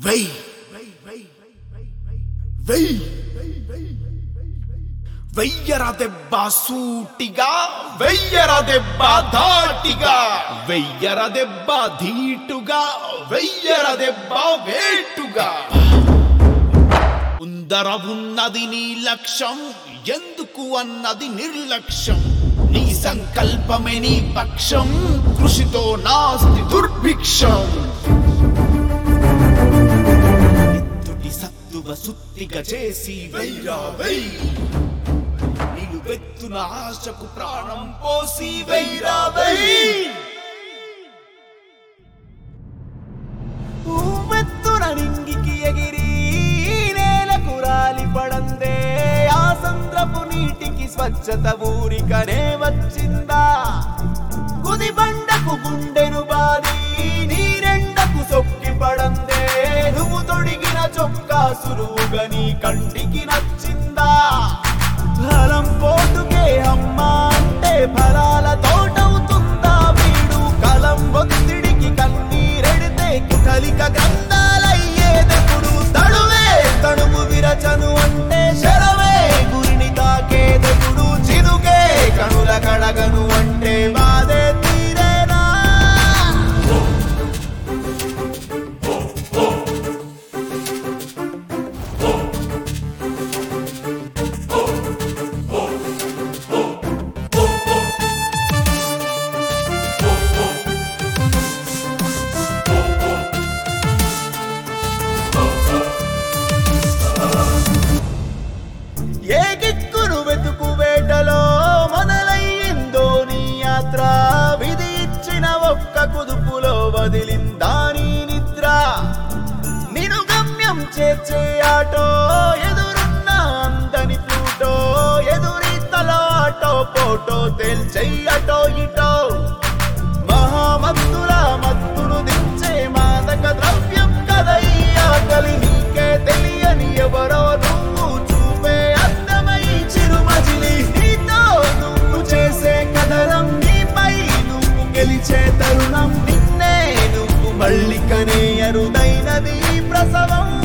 వెయ్ వెయ్ వెయ్యర దెబ్బ సూటిగా వెయ్యర దెబ్బ ధాటిగా వెయ్యర దెబ్బ ధీటుగా వెయ్యర దెబ్బ వేటుగా ఉందర ఉన్నది నీ లక్ష్యం ఎందుకు అన్నది నిర్లక్ష్యం నీ సంకల్పమే నీ పక్షం కృషితో నాస్తి దుర్భిక్షం ఎత్తుటి సత్తువ సుత్తిగా చేసి వెయ్రా వెయ్ నిలువెత్తున ఆశకు ప్రాణం పోసి వెయ్రా వెయ్ ఉవ్వెత్తున నింగికి ఎగిరి నేలకు రాలి పడందే ఆ సంద్రపు నీటికి స్వచ్ఛత ఊరికనే వచ్చిందా కుది బండకు గుండెను బాది నీరెండకు సొక్కి పడందే నువ్వు తొడిగిన చొక్కా సులువుగా నీ కంటికి నచ్చిందా ఫలం పోటుకే అమ్మా అంటే ఫలాల తోటవుతుందా వీడు కలం ఒత్తిడికి కన్నీరెడితే కుటలిక గ్రంథాలయ్యేదెప్పుడు తడువే తడుము విరచను అంటే శరవే గురిని తాకేదెప్పుడు చిరుకే కనుల కడగను అంటే బాధే తీరేనా ఏ గిక్కును వెతుకు వేటలో మొదలయ్యిందో నీ యాత్ర విధి ఇచ్చిన ఒక్క కుదుపులో వదిలిందా నీ నిద్ర నిను గమ్యం చేర్చే ఆటో ఎదురున్న అందని ప్లూటో ఎదురీతలో ఆటో పోటో తేల్చెయ్యటో ఇటో మహామత్తుల మత్తును దించే మాదక ద్రవ్యం కదా ఈ ఆకలి నీకే తెలియని ఎవరో నువ్వు చూపే అందమై చిరుమజిలి నీతో నువ్వు చేసే కదలం నీపై నువ్వు గెలిచే తరుణం నిన్నే నువ్వు మళ్ళీ కనే అరుదైనది ఈ ప్రసవం